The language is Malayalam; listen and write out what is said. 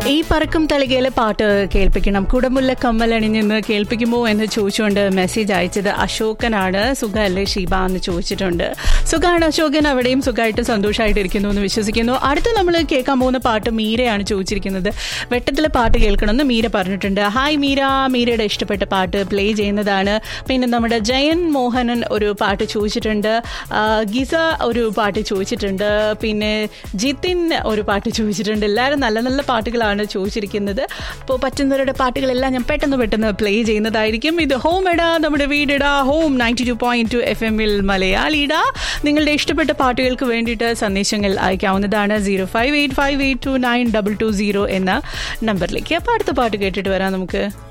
ഈ പറക്കും തളികയിലെ പാട്ട് കേൾപ്പിക്കണം കുടമുല്ല കമ്മലണിഞ്ഞെന്ന് കേൾപ്പിക്കുമോ എന്ന് ചോദിച്ചുകൊണ്ട് മെസ്സേജ് അയച്ചത് അശോകനാണ് സുഖമല്ലേ ഷീബ എന്ന് ചോദിച്ചിട്ടുണ്ട് സുഖമാണ് അശോകൻ അവിടെയും സുഖമായിട്ട് സന്തോഷമായിട്ട് ഇരിക്കുന്നു എന്ന് വിശ്വസിക്കുന്നു അടുത്ത് നമ്മൾ കേൾക്കാൻ പോകുന്ന പാട്ട് മീരയാണ് ചോദിച്ചിരിക്കുന്നത് വെട്ടത്തിലെ പാട്ട് കേൾക്കണമെന്ന് മീര പറഞ്ഞിട്ടുണ്ട് ഹായ് മീര മീരയുടെ ഇഷ്ടപ്പെട്ട പാട്ട് പ്ലേ ചെയ്യുന്നതാണ് പിന്നെ നമ്മുടെ ജയൻ മോഹനൻ ഒരു പാട്ട് ചോദിച്ചിട്ടുണ്ട് ആ, ഗിസ ഒരു പാട്ട് ചോദിച്ചിട്ടുണ്ട് പിന്നെ ജിതിൻ ഒരു പാട്ട് ചോദിച്ചിട്ടുണ്ട് എല്ലാവരും നല്ല നല്ല പാട്ടുകളാണ് ചോദിച്ചിരിക്കുന്നത് അപ്പോൾ പറ്റുന്നവരുടെ പാട്ടുകളെല്ലാം ഞാൻ പെട്ടെന്ന് പെട്ടെന്ന് പ്ലേ ചെയ്യുന്നതായിരിക്കും ഇത് ഹോം എടാ നമ്മുടെ വീടിടാ home ninety two point two F എമ്മിൽ മലയാളിടാ നിങ്ങളുടെ ഇഷ്ടപ്പെട്ട പാട്ടുകൾക്ക് വേണ്ടിയിട്ട് സന്ദേശങ്ങൾ അയക്കാവുന്നതാണ് zero five eight five eight two nine double two zero എന്ന നമ്പറിലേക്ക് അപ്പോൾ അടുത്ത പാട്ട് കേട്ടിട്ട് വരാം നമുക്ക്